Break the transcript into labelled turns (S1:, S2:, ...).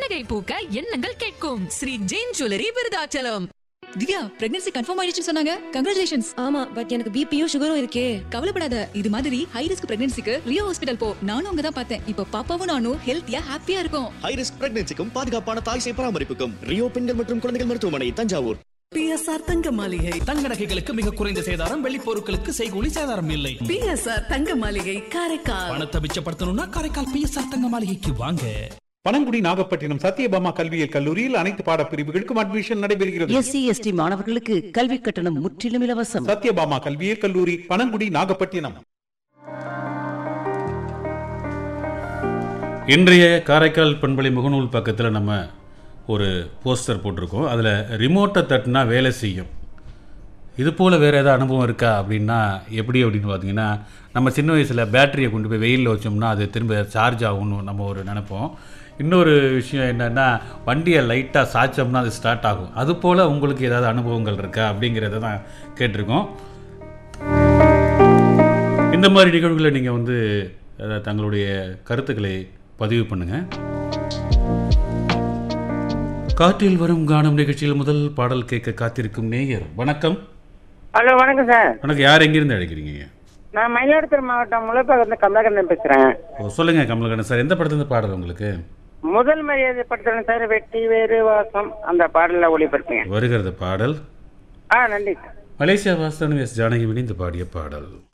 S1: பொலிகை பூக்க எண்ணங்கள் கேட்கும் Sri Jain jewellery Virudhachalam
S2: Divya pregnancy confirm ஆயிடுச்சுன்னு சொன்னாங்க கங்க்ராச்சுலேஷன்ஸ்
S3: ஆமா பட் எனக்கு பிபியும் சுகரும் இருக்கே
S2: கவலைப்படாத இது மாதிரி ஹை ரிஸ்க் பிரெக்னன்சிக்கு ரியோ ஹாஸ்பிடல் போ நானும் அங்க தான் பார்த்தேன் இப்போ பாப்பாவும் நானும் ஹெல்த்தியா ஹாப்பியா இருக்கும்
S4: ஹை ரிஸ்க் பிரெக்னன்சிக்கும் பாதுகாப்பான தாய் சேய் பராமரிப்புக்கும் ரியோ பெண்கள் மற்றும் குழந்தைகள் மருத்துவமனை தஞ்சாவூர்
S5: பிஎஸ்ஆர் தங்க மாளிகை
S6: தங்க நகைகளுக்கு மிக குறைந்த சேதாரம் வெள்ளி பொருட்களுக்கு செய்கூலி சேதாரம் இல்லை
S5: பிஎஸ்ஆர் தங்க மாளிகை காரைக்கால்
S6: பணத்தை மிச்சப்படுத்தணும்னா காரைக்கால் பிஎஸ்ஆர் தங்க மாளிகைக்கு வாங்க
S7: பனங்குடி நாகப்பட்டினம் சத்யபாமா கல்வியியல் கல்லூரியில் அனைத்து பாடப்பிரிவுகளுக்கும் அட்மிஷன் நடைபெறுகிறது
S8: எஸ்சி எஸ்டி மாணவர்களுக்கு கல்வி கட்டணம் முற்றிலும் இலவசம்
S7: சத்யபாமா கல்வியியல் கல்லூரி பனங்குடி நாகப்பட்டினம்
S9: இன்றைய காரைக்கால் பண்பலை முகநூல் பக்கத்தில் நம்ம ஒரு போஸ்டர் போட்டிருக்கோம் அதில் ரிமோட்டை தட்டினா வேலை செய்யும் இது போல் வேறு ஏதாவது அனுபவம் இருக்கா அப்படின்னா எப்படி அப்படின்னு பார்த்தீங்கன்னா நம்ம சின்ன வயசில் பேட்டரியை கொண்டு போய் வெயிலில் வச்சோம்னா அது திரும்ப சார்ஜ் ஆகும்னு நம்ம ஒரு நினைப்போம் இன்னொரு விஷயம் என்னென்னா வண்டியை லைட்டாக சாய்ச்சோம்னா அது ஸ்டார்ட் ஆகும் அது போல் உங்களுக்கு ஏதாவது அனுபவங்கள் இருக்கா அப்படிங்கிறத தான் கேட்டிருக்கோம் இந்த மாதிரி நிகழ்வுகளை நீங்கள் வந்து அஹ், தங்களுடைய கருத்துக்களை பதிவு பண்ணுங்கள் காற்றில் வரும் கானம் நிகழ்ச்சியில் முதல் பாடல் கேட்க காத்திருக்கும் நேயர் வணக்கம்
S10: ஹலோ வணக்கம் சார்
S9: வணக்கம் யார் எங்கிருந்து அழைக்கிறீங்க
S10: நான் மயிலாடுதுறை மாவட்டம் முளைப்பாக்கத்துல கமலாகரன் பேசுறேன்
S9: ஓ சொல்லுங்க கமலகண்ணன் சார் எந்த படத்துலேருந்து பாடல் உங்களுக்கு
S10: முதல் மரியாதை படத்துல சார் வெட்டி வேறு வாசம் அந்த பாடல ஒளிபரப்புங்க
S9: வருகிறது பாடல்
S10: ஆ நன்றி sir
S9: Malaysia Vasan S Janaki இணைந்து பாடிய பாடல்